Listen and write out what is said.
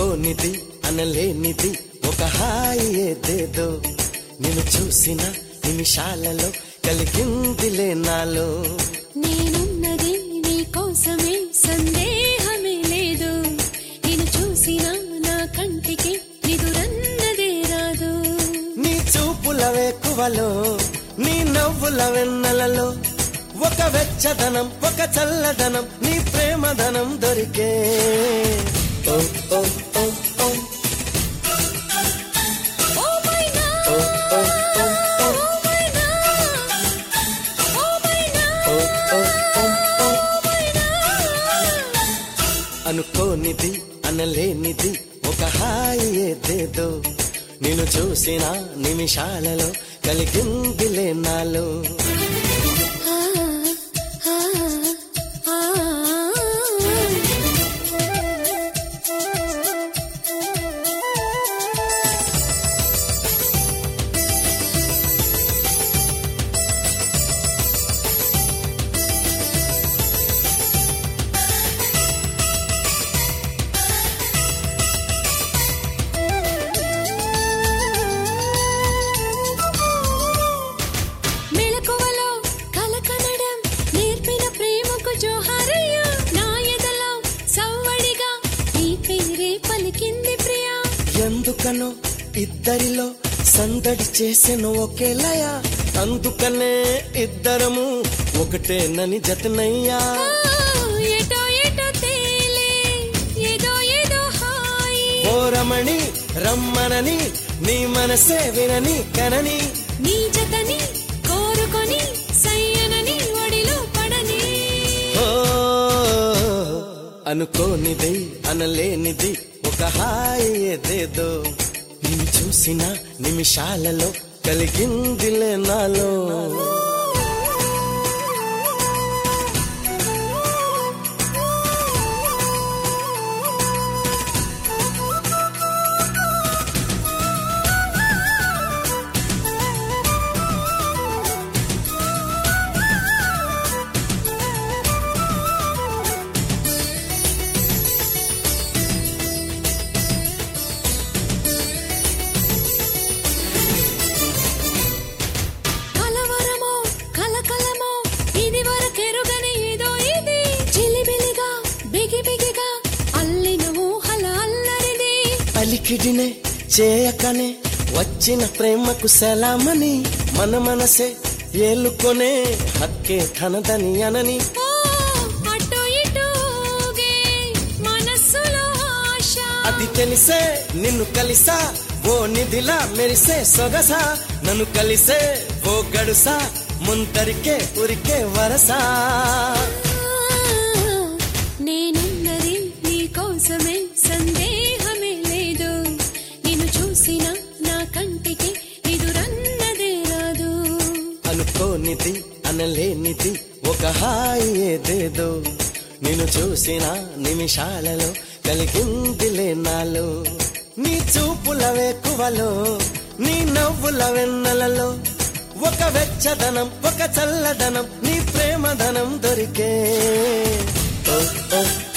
అనుకోనిది అనలేనిది ఒక హాయి ఏదేదో నిన్ను చూసిన నిమిషాలలో కలిగిందిలే నాలో నేనున్నది నీ కోసమే సందేహమే లేదు నేను చూసిన నా కంటికి నిదురన్నదే రాదు నీ చూపుల వేకువలో నీ నవ్వుల వెన్నెలలో ఒక వెచ్చదనం ఒక చల్లదనం నీ ప్రేమధనం దొరికే oh oh oh oh oh my God oh oh oh oh oh my God oh my God oh oh oh oh oh my God అనుకోనిది అనలేనిది ఒక హాయి ఏదేదో నిన్ను చూసిన నిమిషాలలో కలిగిందిలే నాలో ఆ ఆ ఆ మెలకువలో కలకనడం నేర్పిన ప్రేమకు జోహారయ్య నా ఎదలో సవ్వడిగా నీ పేరే పలికింది ప్రియా ఎందుకనో ఇద్దరిలో సందడి చేసెను ఒకేలయ అందుకనే ఇద్దరము ఒకటేనని జతనయ్యా ఆ, ఎటో ఎటో తేలే ఏదో ఏదో హాయి ఓ రమణి రమ్మనని నీ మనసే వినని కనని నీ జతని కోరుకొని సయ్యనని ఒడిలో పడని ఓ అనుకోనిది అనలేనిది ఒక హాయి ఏదేదో నిన్ను చూసిన నిమిషాలలో కలిగిందిలే నాలో కలవరమో కలకలమో ఇది వరకెరుగని ఏదో ఇది చిలిబిలిగా బిగి బిగిగా అల్లిన ఊహల అల్లరిది అలికిడినే చేయకనే వచ్చిన ప్రేమకు సలామని మన మనసే ఏలుకొనే హక్కే తనదని అనని ఓ అటు ఇటు ఊగే మనస్సులో ఆశ అది తెలిసే నిన్ను కలిసా ఓ నిధిలా మెరిసే సొగసా నన్ను కలిసే ఓ గడుసా ముందరికే ఉరికే వరసా నేనున్నది నీ కోసమే సందేహమే లేదు నిన్ను చూసిన నా కంటికి ఎదురన్నదే రాదు అనుకోనిది అనలేనిది ఒక హాయి ఏదేదో నిన్ను చూసిన నిమిషాలలో కలిగిందిలే నాలో నీ చూపుల వేకువలో నీ నవ్వుల వెన్నెలలో ఒక వెచ్చదనం ఒక చల్లదనం నీ ప్రేమధనం దొరికే ఓ ఓ